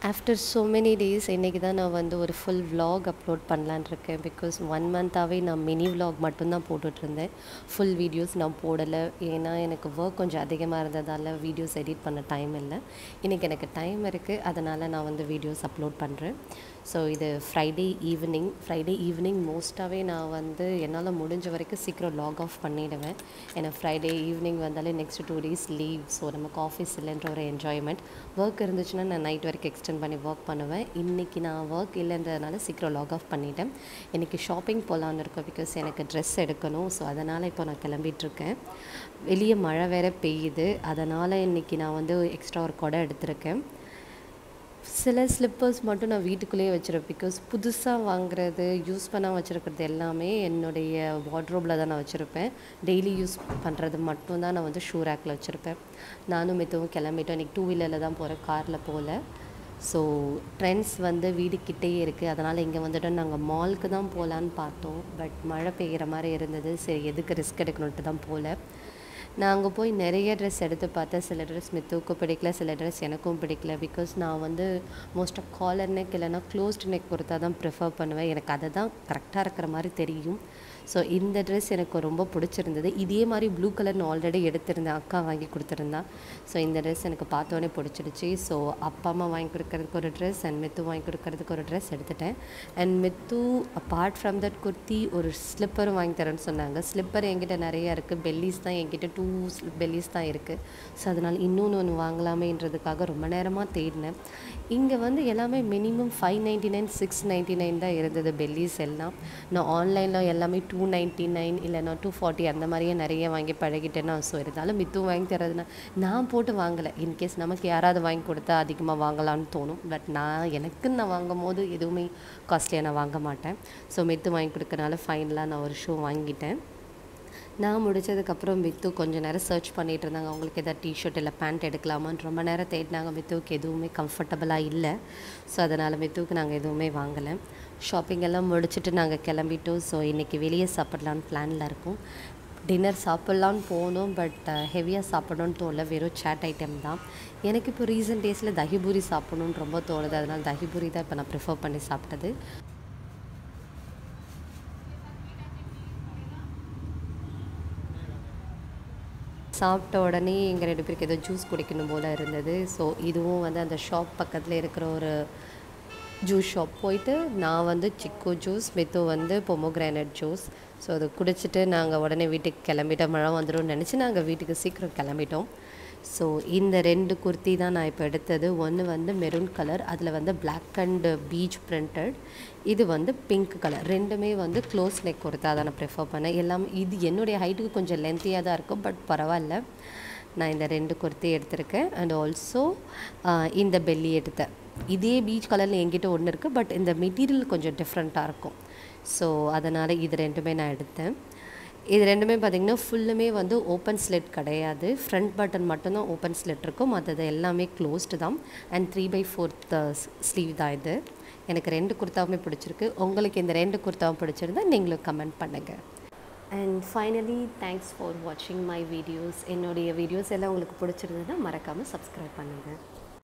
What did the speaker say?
after so many days இன்றைக்கி தான் நான் வந்து ஒரு ஃபுல் vlog அப்லோட் பண்ணலான்னு இருக்கேன் பிகாஸ் ஒன் மந்த்தாகவே நான் மினி vlog மட்டும்தான் போட்டுட்ருந்தேன் ஃபுல் வீடியோஸ் நான் போடலை ஏன்னா எனக்கு ஒர்க் கொஞ்சம் அதிகமாக இருந்ததால் வீடியோஸ் எடிட் பண்ண டைம் இல்லை இன்றைக்கி எனக்கு டைம் இருக்குது அதனால் நான் வந்து வீடியோஸ் அப்லோட் பண்ணுறேன் ஸோ இது ஃப்ரைடே ஈவினிங் ஃப்ரைடே ஈவினிங் மோஸ்ட்டாகவே நான் வந்து என்னால் முடிஞ்ச வரைக்கும் சீக்கிரம் லாக் ஆஃப் பண்ணிவிடுவேன் ஏன்னா ஃப்ரைடே ஈவினிங் வந்தாலே next two days leave so நமக்கு ஆஃபீஸ் இல்லைன்ற ஒரு என்ஜாய்மெண்ட் ஒர்க் இருந்துச்சுன்னா நான் நைட் வரைக்கும் எக்ஸ்டெண்ட் பண்ணி ஒர்க் பண்ணுவேன் இன்றைக்கி நான் ஒர்க் இல்லைன்றதுனால சீக்கிரம் லாக் ஆஃப் பண்ணிட்டேன் இன்றைக்கி ஷாப்பிங் போகலான்னு இருக்கேன் பிகாஸ் எனக்கு ட்ரெஸ் எடுக்கணும் ஸோ அதனால் இப்போ நான் கிளம்பிகிட்ருக்கேன் வெளியே மழை வேற பெய்யுது அதனால் இன்றைக்கி நான் வந்து எக்ஸ்ட்ரா ஒரு குடை எடுத்திருக்கேன் சில ஸ்லிப்பர்ஸ் மட்டும் நான் வீட்டுக்குள்ளேயே வச்சுருப்பேன் பிகாஸ் புதுசாக வாங்குறது யூஸ் பண்ண வச்சுருக்கிறது எல்லாமே என்னுடைய வார்ட்ரோப்பில் தான் நான் வச்சுருப்பேன் டெய்லி யூஸ் பண்ணுறது மட்டும்தான் நான் வந்து ஷூ ரேக்கில் வச்சுருப்பேன் நானும் மித்தவும் கிளம்பிட்டோம் இன்றைக்கி டூ வீலரில் தான் போகிறேன் காரில் போகல ஸோ ட்ரெண்ட்ஸ் வந்து வீடு கிட்டேயே இருக்குது அதனால் இங்கே வந்துட்டு நாங்கள் மாலுக்கு தான் போகலான்னு பார்த்தோம் பட் மழை பெய்கிற மாதிரி இருந்தது சரி எதுக்கு ரிஸ்க் எடுக்கணுன்ட்டு தான் போகல நான் அங்கே போய் நிறைய ட்ரெஸ் எடுத்து பார்த்தேன் சில ட்ரெஸ் மித்துவுக்கு பிடிக்கல சில ட்ரெஸ் எனக்கும் பிடிக்கல பிகாஸ் நான் வந்து மோஸ்ட் ஆஃப் காலர் நெக் இல்லைனா க்ளோஸ்ட் நெக் கொடுத்தா தான் ப்ரிஃபர் பண்ணுவேன் எனக்கு அதை தான் கரெக்டாக இருக்கிற மாதிரி தெரியும் ஸோ இந்த ட்ரெஸ் எனக்கு ரொம்ப பிடிச்சிருந்தது இதே மாதிரி ப்ளூ கலர் நான் ஆல்ரெடி எடுத்திருந்தேன் அக்கா வாங்கி கொடுத்துருந்தா ஸோ இந்த ட்ரெஸ் எனக்கு பார்த்தோன்னே பிடிச்சிடுச்சு ஸோ அப்பா அம்மா வாங்கி கொடுக்கறதுக்கு ஒரு ட்ரெஸ் அண்ட் மித்து வாங்கி கொடுக்கறதுக்கு ஒரு ட்ரெஸ் எடுத்துட்டேன் and Mithu apart from that kurti ஒரு ஸ்லிப்பரும் வாங்கி தரேன்னு சொன்னாங்க ஸ்லிப்பர் என்கிட்ட நிறைய இருக்குது பெல்லிஸ் தான் என்கிட்ட டூ பெல்லிஸ் தான் இருக்குது ஸோ அதனால் இன்னொன்று ஒன்று வாங்கலாமேன்றதுக்காக ரொம்ப நேரமாக தேடினேன் இங்கே வந்து எல்லாமே minimum five ninety nine six ninety nine தான் இருந்தது பெல்லிஸ் எல்லாம் நான் ஆன்லைனில் எல்லாமே டூ நைன்ட்டி நைன் இல்லைனா டூ ஃபார்ட்டி அந்த மாதிரியே நிறைய வாங்கி பழகிட்டேன்னா ஸோ இருந்தாலும் மித்தும் வாங்கி தரதுனா நான் போட்டு வாங்கலை இன்கேஸ் நமக்கு யாராவது வாங்கி கொடுத்தா அதிகமாக வாங்கலாம்னு தோணும் பட் நான் எனக்குன்னு நான் வாங்கும் போது எதுவுமே காஸ்ட்லியாக நான் வாங்க மாட்டேன் ஸோ மித்து வாங்கி கொடுக்கறனால ஃபைனலாக நான் ஒரு ஷூ வாங்கிட்டேன் நான் முடித்ததுக்கப்புறம் மித்து கொஞ்சம் நேரம் சர்ச் பண்ணிகிட்டு இருந்தாங்க அவங்களுக்கு எதாவது டிஷர்ட் இல்லை பேண்ட் எடுக்கலாமான்னு ரொம்ப நேரம் தேடினாங்க மித்துவுக்கு எதுவுமே கம்ஃபர்டபுளாக இல்லை ஸோ அதனால் மித்துவுக்கு நாங்கள் எதுவுமே வாங்கலை ஷாப்பிங் எல்லாம் முடிச்சுட்டு நாங்கள் கிளம்பிட்டோம் ஸோ இன்றைக்கி வெளியே சாப்பிட்லான்னு பிளானில் இருக்கோம் டின்னர் சாப்பிட்லான்னு போனோம் பட் ஹெவியாக சாப்பிடணும்னு தோணல வெறும் சேட் ஐட்டம் தான் எனக்கு இப்போ ரீசன்ட் டேஸில் தஹிபூரி சாப்பிடணுன்னு ரொம்ப தோணுது அதனால் தஹிபூரி தான் இப்போ நான் ப்ரிஃபர் பண்ணி சாப்பிட்டது சாப்பிட்ட உடனே எங்கள் ரெண்டு பேருக்கு ஏதோ ஜூஸ் குடிக்கணும் போல் இருந்தது ஸோ இதுவும் வந்து அந்த ஷாப் பக்கத்தில் இருக்கிற ஒரு ஜூஸ் ஷாப் போயிட்டு நான் வந்து சிக்கு ஜூஸ் மித்து வந்து பொமோகிரானட் ஜூஸ் ஸோ அதை குடிச்சிட்டு நாங்கள் உடனே வீட்டுக்கு கிளம்பிட்டோம் மழை வந்துடும் நினச்சி நாங்கள் வீட்டுக்கு சீக்கிரம் கிளம்பிட்டோம் ஸோ இந்த ரெண்டு குர்த்தி தான் நான் இப்போ எடுத்தது ஒன்று வந்து மெரூன் கலர் அதில் வந்து பிளாக் அண்ட் பீச் பிரிண்டட் இது வந்து பிங்க் கலர் ரெண்டுமே வந்து க்ளோஸ் நெக் குர்த்தா தான் நான் ப்ரிஃபர் பண்ணேன் எல்லாம் இது என்னுடைய ஹைட்டுக்கு கொஞ்சம் லென்த்தியாக தான் இருக்கும் பட் பரவாயில்ல நான் இந்த ரெண்டு குர்த்தி எடுத்திருக்கேன் அண்ட் ஆல்சோ இந்த பெல்லி எடுத்தேன் இதே பீச் கலரில் என்கிட்ட ஒன்று இருக்குது பட் இந்த மெட்டீரியல் கொஞ்சம் டிஃப்ரெண்ட்டாக இருக்கும் ஸோ அதனால் இது ரெண்டுமே நான் எடுத்தேன் இது ரெண்டுமே பார்த்திங்கன்னா ஃபுல்லுமே வந்து ஓப்பன் ஸ்லெட் கிடையாது ஃப்ரண்ட் பட்டன் மட்டும்தான் ஓப்பன் ஸ்லெட் இருக்கும் மற்றது எல்லாமே க்ளோஸ்டு தான் and three by fourth sleeve தான் இது எனக்கு ரெண்டு குர்த்தாவுமே பிடிச்சிருக்கு உங்களுக்கு இந்த ரெண்டு குர்த்தாவும் பிடிச்சிருந்தா நீங்களும் கமெண்ட் பண்ணுங்கள் அண்ட் ஃபைனலி தேங்க்ஸ் ஃபார் வாட்சிங் மை வீடியோஸ் என்னுடைய வீடியோஸ் எல்லாம் உங்களுக்கு பிடிச்சிருந்ததுன்னா மறக்காமல் சப்ஸ்கிரைப் பண்ணுங்கள்